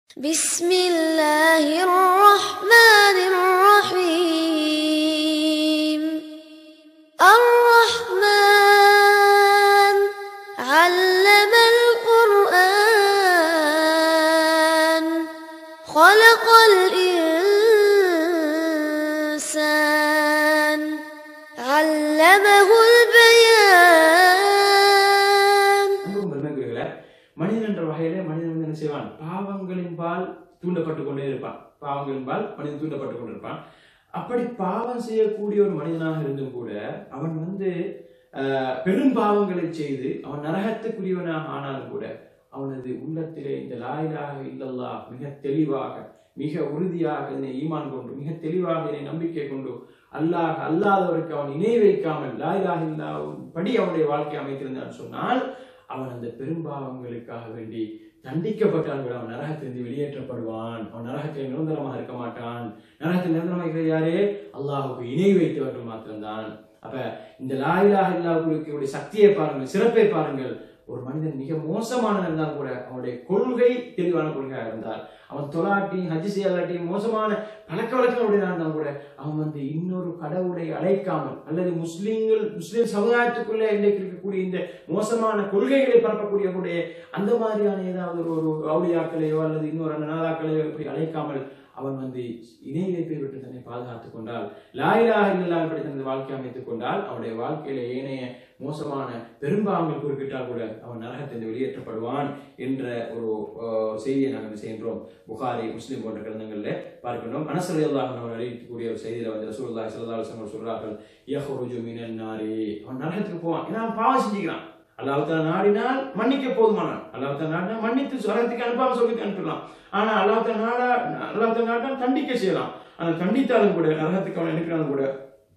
بسم الله الرحمن الرحيم الرحمن علم القرآن خلق الإنسان علمه البيان அன்பும் பெருமைக்குரியவர்களே, மனிதன் என்ற வகையிலே மனிதன் வந்து என்ன செய்வான் பாவங்களின் பால் தூண்டப்பட்டு கொண்டே இருப்பான் பாவங்களின் பால் மனிதன் தூண்டப்பட்டு கொண்டிருப்பான் அப்படி பாவம் செய்யக்கூடிய ஒரு மனிதனாக இருந்தும் கூட அவன் வந்து ஆஹ், பெரும் பாவங்களை செய்து அவன் நரகத்துக்குரியவனாக ஆனாலும் கூட அவனது உள்ளத்திலே இந்த லாயிலாக இல்லல்லா மிக தெளிவாக மிக உறுதியாக இதனை ஈமான் கொண்டு மிக தெளிவாக இதனை நம்பிக்கை கொண்டு அல்லாஹ் அல்லாதவருக்கு அவன் இணை வைக்காமல் லாயிலாக இல்லா படி அவனுடைய வாழ்க்கை அமைத்திருந்தான் சொன்னால் அவன் அந்த பெரும்பாவங்களுக்காக வேண்டி தண்டிக்கப்பட்டால் கூட அவன் நரகத்திலிருந்து வெளியேற்றப்படுவான் அவன் நரகத்தில் நிரந்தரமாக இருக்க மாட்டான் நரகத்தில் நிரந்தரமாக இருக்கிறது யாரே அல்லாஹுக்கு இணை வைத்தவர்கள் மாத்திரம்தான் அப்ப இந்த லாயிலாக இல்லாவுடைய சக்தியை பாருங்கள் சிறப்பை பாருங்கள் ஒரு மனிதன் மிக மோசமானவன் இருந்தால் கூட அவனுடைய கொள்கை தெளிவான கொள்கையாக இருந்தால் அவன் தொலாட்டி ஹஜ் செய்யலாட்டி மோசமான பழக்க வழக்கங்களுடைய இருந்தால் கூட அவன் வந்து இன்னொரு கடவுளை அழைக்காமல் அல்லது முஸ்லிம்கள் முஸ்லிம் சமுதாயத்துக்குள்ளே இன்றைக்கு இருக்கக்கூடிய இந்த மோசமான கொள்கைகளை பரப்பக்கூடியவருடைய அந்த மாதிரியான ஏதாவது ஒரு ஒரு அவுளியாக்களையோ அல்லது இன்னொரு அநாதாக்களையோ இப்படி அழைக்காமல் அவன் வந்து இணை வைப்பை விட்டு தன்னை பாதுகாத்துக் கொண்டால் லாயிலாக இல்லலாம் இப்படி தனது வாழ்க்கை அமைத்துக் கொண்டால் அவனுடைய வாழ்க்கையில ஏனைய மோசமான பெரும்பாவங்கள் குறிப்பிட்டால் கூட அவன் நரகத்திலிருந்து வெளியேற்றப்படுவான் என்ற ஒரு அஹ், செய்தியை நாங்கள் செய்கின்றோம் புகாரி முஸ்லிம் போன்ற கிரந்தங்களில் பார்க்கின்றோம் அனசரையல்லாக அவர் அறிவிக்கக்கூடிய ஒரு செய்தியில வந்து ரசூலுல்லாஹி ஸல்லல்லாஹு அலைஹி வஸல்லம் சொல்றார்கள் யஹ்ருஜு மினன் நாரி அவன் நரகத்துக்கு போவான் ஏன்னா அவன் பாவம் செஞ்சுக்கிறான் அல்லாஹ் தஆலா நாடினால் மன்னிக்க போதுமானான் அல்லாஹ் தஆலா நாடினால் மன்னித்து சொர்க்கத்துக்கு அனுப்பாம சொர்க்கத்துக்கு அனுப்பலாம் ஆனா அல்லாஹ் தஆலா நாடா அல்லாஹ் தஆலா நாடினால் தண்டிக்க செய்யலாம் ஆனால் தண்டித்தாலும் கூட நரகத்துக்கு அவன் அனுப்பினாலும் கூட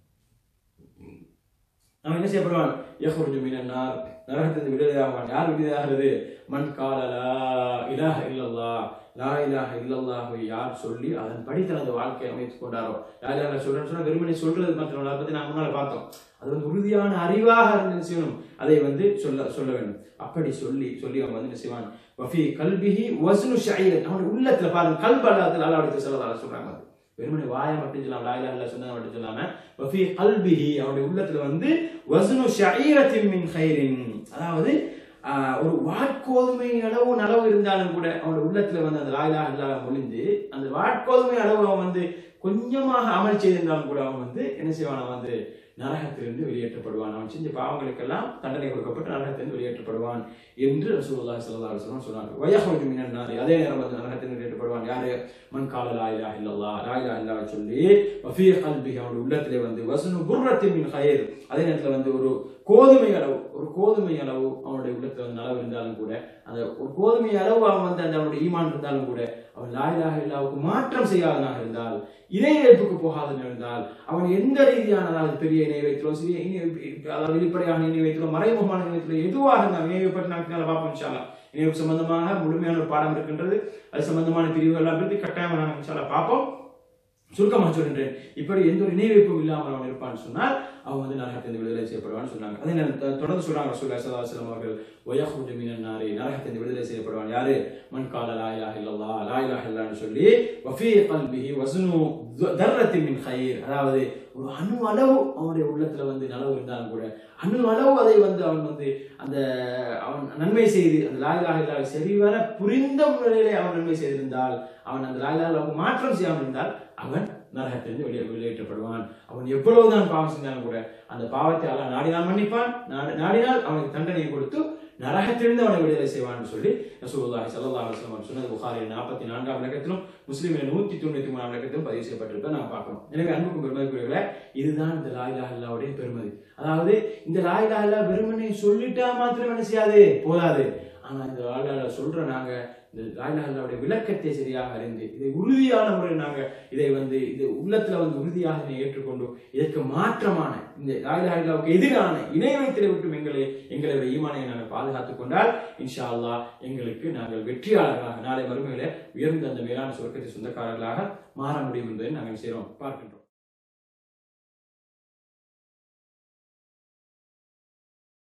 அவன் என்ன செய்யப்படுவான் யஹ்ருஜு மினன் நார் நரகத்திலிருந்து விடுதலையாவான் யார் விடுதலையாகிறது மன் கால லா இலாஹ இல்லல்லாஹ் லா இலாஹ இல்லல்லாஹ் யார் சொல்லி அதன்படி தனது வாழ்க்கையை அமைத்துக் கொண்டாரோ லா இலாஹ சொல்றேன்னு சொன்னா வெறுமனே சொல்றது மட்டும் அதை பத்தி நான் முன்னால பார்த்தோம் அது வந்து உறுதியான அறிவாக இருந்து செய்யணும் அதை வந்து சொல்ல சொல்ல வேண்டும் அப்படி சொல்லி சொல்லி அவன் வந்து என்ன செய்வான் வஃபி கல்பிஹி வஸ்னு ஷைரன் அவனுடைய உள்ளத்துல பாருங்க கல்பு அல்லாஹ் அல்லாஹ் சொல்லலாம் சொல்றாங்க அது வெறுமனே வாயை மட்டும் சொல்லலாம் லா இலாஹ இல்ல சொன்னதை மட்டும் சொல்லாம வஃபி கல்பிஹி அவனுடைய உள்ளத்துல வந்து வஸ்னு ஷைரத்தின் மின் கைரின் அதாவது ஆஹ், ஒரு வாட்கோதுமை அளவு நலவு இருந்தாலும் கூட அவனுடைய உள்ளத்துல வந்து அந்த லாயிலா இல்லாத மொழிந்து அந்த வாட்கோதுமை அளவு அவன் வந்து கொஞ்சமாக அமல் செய்திருந்தாலும் கூட அவன் வந்து என்ன செய்வான் அவன் வந்து நரகத்திலிருந்து வெளியேற்றப்படுவான் அவன் செஞ்ச பாவங்களுக்கெல்லாம் தண்டனை கொடுக்கப்பட்டு நரகத்திலிருந்து வெளியேற்றப்படுவான் என்று ரசூலுல்லாஹி ஸல்லல்லாஹு அலைஹி வஸல்லம் சொன்னாங்க வயஹ்ருஜு மினன் நாரி அதே நேரம் வந்து நரகத்திலிருந்து வெளியேற்றப்படுவான் யாரு மன் கால லா இலாஹ இல்லல்லாஹ் லா இலாஹ இல்லல்லாஹ் சொல்லி வஃபீ கல்பிஹி அவனுடைய உள்ளத்திலே வந்து வஸ்னு புர்ரத்தின் மின் ஹைர் அதே நேரத்துல வந்து ஒரு கோதுமை அளவு ஒரு கோதுமை அளவு அவனுடைய உள்ளத்துல வந்து நலவு இருந்தாலும் கூட அந்த ஒரு கோதுமை அளவு அவன் வந்து அந்த அவனுடைய ஈமான் இருந்தாலும் கூட அவன் லாயிலாக இல்லாவுக்கு மாற்றம் செய்யாதனாக இருந்தால் இணை வைப்புக்கு போகாதவன் இருந்தால் அவன் எந்த ரீதியான அதாவது பெரிய இணை வைத்தலோ சிறிய இணை அதாவது வெளிப்படையான இணை வைத்தலோ மறைமுகமான இணை வைத்தலோ எதுவாக இருந்தால் இணை வைப்பட்டு நாங்கள் மேலே பார்ப்போம் இன்ஷா அல்லாஹ். இணை வைப்பு சம்பந்தமாக முழுமையான ஒரு பாடம் இருக்கின்றது அது சம்பந்தமான பிரிவுகள் எல்லாம் பற்றி கட்டாயமாக நாங்கள் இன்ஷா அல்லாஹ் பார்ப்போம் சுருக்கமாக சொல்கின்றேன் இப்படி எந்த ஒரு இணை வைப்பும் இல்லாமல் அவன் இருப்பான்னு சொன்னால் அவன் வந்து நரகத்திலிருந்து விடுதலை செய்யப்படுவான்னு சொன்னாங்க அதே நேரம் த- தொடர்ந்து சொல்றாங்க ரசூலுல்லாஹி ஸல்லல்லாஹு அலைஹி வஸல்லம் அவர்கள் வயஹ்ருஜு மினன் நாரி நரகத்திலிருந்து விடுதலை செய்யப்படுவான் யாரு மன் கால லா இலாஹ இல்லல்லாஹ் லா இலாஹ இல்லல்லாஹ்னு சொல்லி வஃபீ கல்பிஹி வஸ்னு தர்ரத்தின் மின் கைர் அதாவது ஒரு அணு அளவு அவனுடைய உள்ளத்துல வந்து நலவு இருந்தாலும் கூட அணு அளவு அதை வந்து அவன் வந்து அந்த அவன் நன்மை செய்து அந்த லாயிலாக இல்லாத சரிவர புரிந்த முறையிலே அவன் நன்மை செய்திருந்தால் அவன் அந்த லாயிலாக மாற்றம் செய்யாமல் இருந்தால் அவன் நரகத்திலிருந்து வெளியே வெளியேற்றப்படுவான் அவன் எவ்வளவுதான் பாவம் செஞ்சாலும் கூட அந்த பாவத்தை அல்லாஹ் நாடினால் மன்னிப்பான் நாடி- நாடினால் அவனுக்கு தண்டனையை கொடுத்து நரகத்திலிருந்து அவனை விடுதலை செய்வான்னு சொல்லி ரசூலுல்லாஹி ஸல்லல்லாஹு அலைஹி வஸல்லம் சொன்னது புகாரில் நாற்பத்தி நான்காம் இலக்கத்திலும் முஸ்லீமில் நூத்தி தொண்ணூத்தி மூணாம் இலக்கத்திலும் பதிவு செய்யப்பட்டிருப்பதை நான் பார்க்கணும் எனவே அன்புக்கும் பெருமதிக்குரியவர்களே இதுதான் இந்த லாயிலாக இல்லாவுடைய பெருமதி அதாவது இந்த லாயிலாக இல்லா வெறுமனே சொல்லிட்டா மாத்திரம் என்ன செய்யாது போதாது ஆனா இந்த லாயிலாக சொல்ற நாங்க இந்த லாயிலாக இல்லாவுடைய விளக்கத்தை சரியாக அறிந்து இதை உறுதியான முறையில் நாங்க இதை வந்து இது உள்ளத்துல வந்து உறுதியாக இதை ஏற்றுக்கொண்டு இதற்கு மாற்றமான இந்த லாயிலாக இல்லாவுக்கு எதிரான இணை வைத்திட விட்டும் எங்களை எங்களுடைய ஈமானை நாங்கள் பாதுகாத்துக் கொண்டால் இன்ஷா அல்லாஹ் எங்களுக்கு நாங்கள் வெற்றியாளர்களாக நாளை வறுமையில உயர்ந்த அந்த மேலான சொர்க்கத்தை சொந்தக்காரர்களாக மாற முடியும் என்பதை நாங்கள் செய்கிறோம் பார்க்கின்றோம்